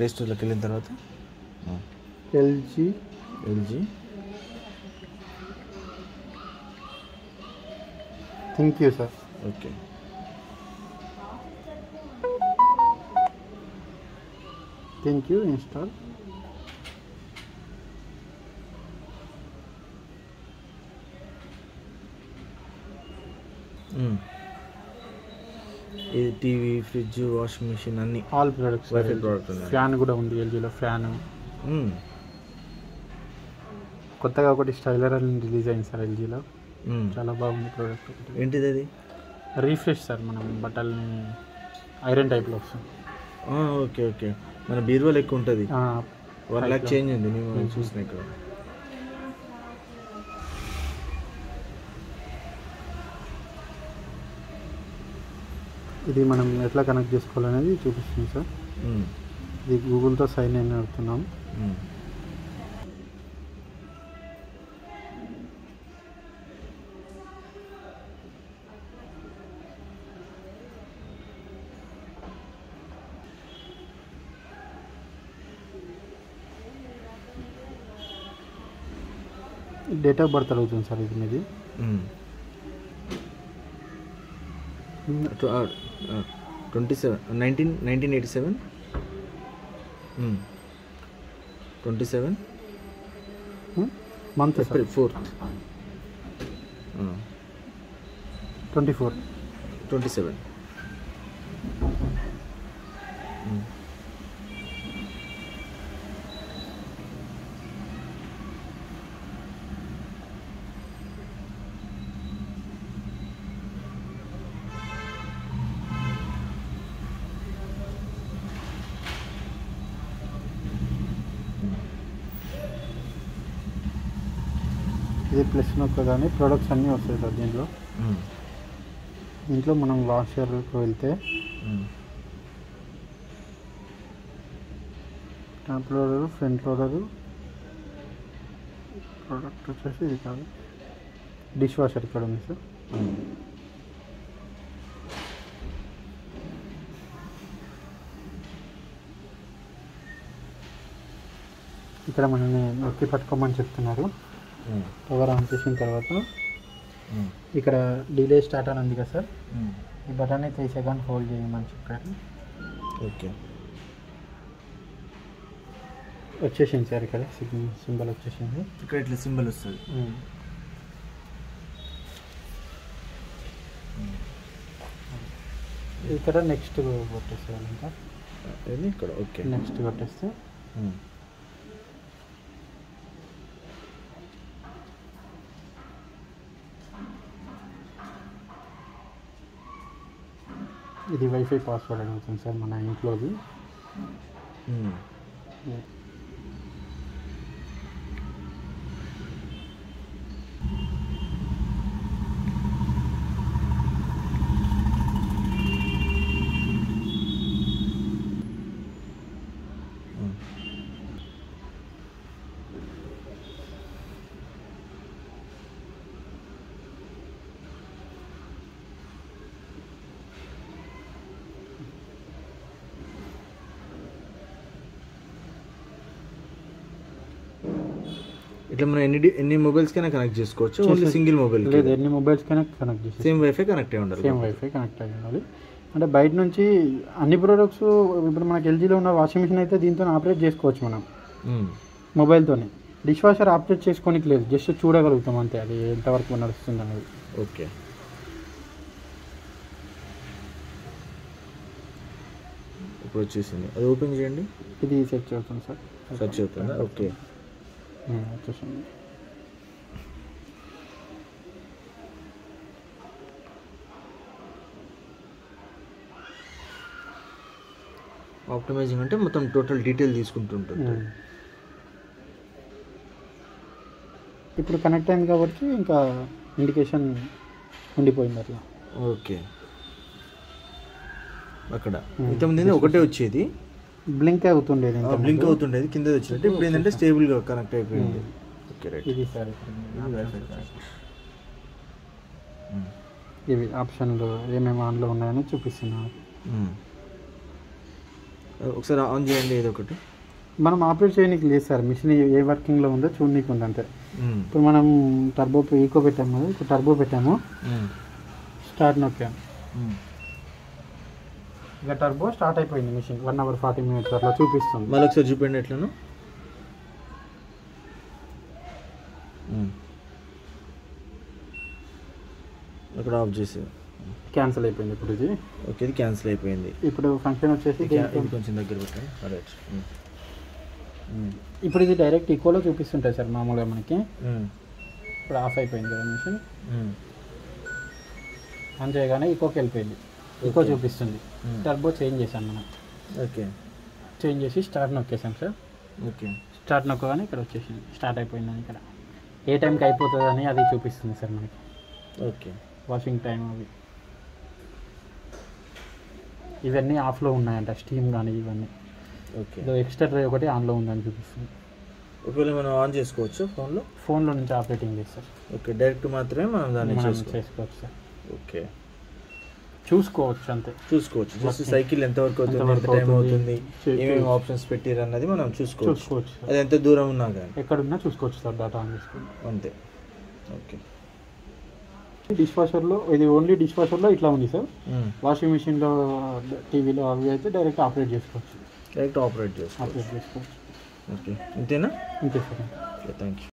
Play స్టోర్లోకి వెళ్ళిన తర్వాత LG LG thank you sir okay thank you install ఇది టీవీ ఫ్రిడ్జ్ వాషింగ్ మిషన్ అన్నీ ఆల్ ప్రొడక్ట్స్ వైఫై ప్రోడక్ట్ ఉన్నాయి ఫ్యాన్ కూడా ఉంది ఎల్జీలో ఫ్యాన్ మ్మ్. కొత్తగా ఒకటి స్టైలర్ అని రిలీజ్ అయింది సార్ ఎల్జీలో మ్మ్. చాలా బాగుంది ప్రోడక్ట్ ఒకటి ఏంటిది అది రీఫ్రెష్ సార్ మనం బట్టల్ని ఐరన్ టైప్లో వస్తుంది ఆ, ఓకే ఓకే మన బీరువాలు ఎక్కువ ఉంటుంది ఆ, వన్ ల్యాక్ చేంజ్ ఉంది నేను చూసిన ఇక్కడ ఇది మనం ఎట్లా కనెక్ట్ చేసుకోవాలనేది చూపిస్తుంది సార్ మ్మ్. ఇది గూగుల్తో సైన్ ఇన్ అవుతున్నాం మ్మ్. డేట్ ఆఫ్ బర్త్ అడుగుతుంది సార్ ఇది మీది మ్మ్. Twenty seven nineteen nineteen eighty seven twenty seven month sir April fourth twenty four twenty seven ఇది ప్లస్ నొక్కగానే ప్రొడక్ట్స్ అన్నీ వస్తాయి సార్ దీంట్లో దీంట్లో మనం వాషర్కి వెళ్తే top loader front loader product వచ్చేసి ఇది కాదు డిష్ వాషర్ ఇక్కడ ఉంది సార్ ఇక్కడ మనల్ని నొక్కి పట్టుకోమని చెప్తున్నారు పవర్ ఆన్ చేసిన తర్వాత ఇక్కడ డిలే స్టార్ట్ అని ఉంది కదా సార్ ఈ బటన్ త్రీ సెకండ్ హోల్డ్ చేయమని చెప్పారు ఓకే వచ్చేసింది సార్ ఇక్కడ సిగ్నల్ సింబల్ వచ్చేసింది ఇక్కడ ఇట్లా సింబల్ వస్తుంది ఇక్కడ నెక్స్ట్ కొట్టేసేయాలి ఇంకా ఇది ఇక్కడ ఓకే నెక్స్ట్ కొట్టేస్తే ఇది వైఫై పాస్వర్డ్ అడుగుతుంది సార్ మన ఇంట్లోది ఇట్లా మనం ఎన్ని డి- ఎన్ని మొబైల్స్ కైనా కనెక్ట్ చేసుకోవచ్చు ఓన్లీ చేసే- సింగిల్ మొబైల్ లేదు ఎన్ని మొబైల్స్ కైనా కనెక్ట్ చేసి సేమ్ వైఫై కనెక్ట్ అయి ఉండాలి సేమ్ వైఫై కనెక్ట్ అయ్యి ఉండాలి అంటే బయట నుంచి అన్ని ప్రోడక్ట్స్ ఇప్పుడు మనకి ఎల్జీలో ఉన్న వాషింగ్ మిషన్ అయితే దీంతో ఆపరేట్ చేసుకోవచ్చు మనం మ్మ్. మొబైల్తోనే డిష్ వాషర్ ఆపరేట్ చేసుకోనికి లేదు జస్ట్ చూడగలుగుతాం అంతే అది ఎంతవరకు నడుస్తుంది అనేది ఓకే ఇప్పుడు వచ్చేసింది అది ఓపెన్ చేయండి ఇది సెర్చ్ అవుతుంది సార్ సర్చ్ అవుతుందా ఓకే ఉమ్, వచ్చేసింది ఆప్టిమైజింగ్ అంటే మొత్తం టోటల్ డీటెయిల్ తీసుకుంటుంటుంది ఉమ్. ఇప్పుడు కనెక్ట్ అయింది కాబట్టి ఇంకా ఇండికేషన్ ఉండిపోయింది అట్లా ఓకే అక్కడ ఇంతకుముందు ఒకటే వచ్చేది బ్లింక్ అవుతుండేది ఇంతకు బ్లింక్ ముందు. అవుతుండేది కింద వచ్చినట్టు ఇప్పుడు ఏంటంటే స్టేబుల్గా కనెక్ట్ అయిపోయింది ఓకే రైట్ ఇది సార్ ఇవి ఆప్షన్లు ఏమేమి ఆన్లో ఉన్నాయని చూపిస్తున్నారు ఒకసారి ఆన్ చేయండి ఏదో ఒకటి మనం ఆపరేట్ చేయడానికి లేదు సార్ మిషన్ ఏ వర్కింగ్లో ఉందో చూడనీకి ఉంది అంతే మ్మ్. ఇప్పుడు మనం టర్బో ఈకో పెట్టాము కదా ఇప్పుడు టర్బో పెట్టాము మ్మ్. స్టార్ట్ నొక్కాము మ్మ్. ఇక టర్బో స్టార్ట్ అయిపోయింది machine one hour forty minutes అట్లా చూపిస్తుంది మళ్ళీ ఒకసారి చూపండి ఎట్లను మ్మ్. అక్కడ ఆఫ్ చేసి క్యాన్సిల్ అయిపోయింది ఇప్పుడు ఇది ఓకే ఇది క్యాన్సిల్ అయిపోయింది ఇప్పుడు ఫంక్షన్ వచ్చేసి ఇది దీంట్లో- ఇది కొంచెం దగ్గర పెట్టండి రైట్ మ్మ్. మ్మ్. ఇప్పుడు ఇది డైరెక్ట్ ఈకోలో చూపిస్తుంటుంది సార్ మామూలుగా మనకి మ్మ్. ఇప్పుడు ఆఫ్ అయిపోయింది కదా మిషన్ మ్మ్. ఆన్ చేయగానే ఈకోకి వెళ్ళిపోయింది ఈకో Okay. చూపిస్తుంది మ్మ్. టర్బో చేంజ్ చేశాం మనం ఓకే చేంజ్ చేసి స్టార్ట్ నొక్కేసాం సార్ ఓకే స్టార్ట్ నొక్కగానే ఇక్కడ వచ్చేసింది స్టార్ట్ అయిపోయిందని ఇక్కడ ఏ టైంకి అయిపోతుందని అది చూపిస్తుంది సార్ మనకి ఓకే వాషింగ్ టైం అవి ఇవన్నీ ఆఫ్లో ఉన్నాయంట స్టీమ్ కానీ ఇవన్నీ ఓకే ఇదో ఎక్స్ట్రా డ్రైవ్ ఒకటి ఆన్లో ఉందని చూపిస్తుంది ఒకవేళ మనం ఆన్ చేసుకోవచ్చు ఫోన్లో ఫోన్లో నుంచి ఆపరేటింగ్ చేస్తారు ఓకే డైరెక్ట్ మాత్రమే మనం దాన్ని మనం చేసుకోవచ్చు చేసుకోవచ్చు సార్ ఓకే చూసుకోవచ్చు అంతే చూసుకోవచ్చు జస్ట్ Okay. సైకిల్ ఎంత వరకు అవుతుంది ఎంత ఎంతవరకు టైం అవుతుంది, అవుతుంది చే- ఏమేమి చూ- ఆప్షన్స్ పెట్టారు అన్నది మనం చూసుకోవచ్చు చూసుకోవచ్చు సార్ అది ఎంత దూరం ఉన్నా కానీ ఎక్కడున్నా చూసుకోవచ్చు సార్ డేటా ఆన్ చేసుకుని అంతే ఓకే డిష్ వాషర్లో ఇది ఓన్లీ డిష్ వాషర్లో ఇట్లా ఉంది సార్ మ్మ్. వాషింగ్ మిషన్లో టీవీలో అవి అయితే డైరెక్ట్ ఆపరేట్ చేసుకోవచ్చు డైరెక్ట్ ఆపరేట్ చేసుకోవచ్చు ఆపరేట్ చేసుకోవచ్చు ఓకే ఇంతేనా అంతే సార్ ఓకే థ్యాంక్ యూ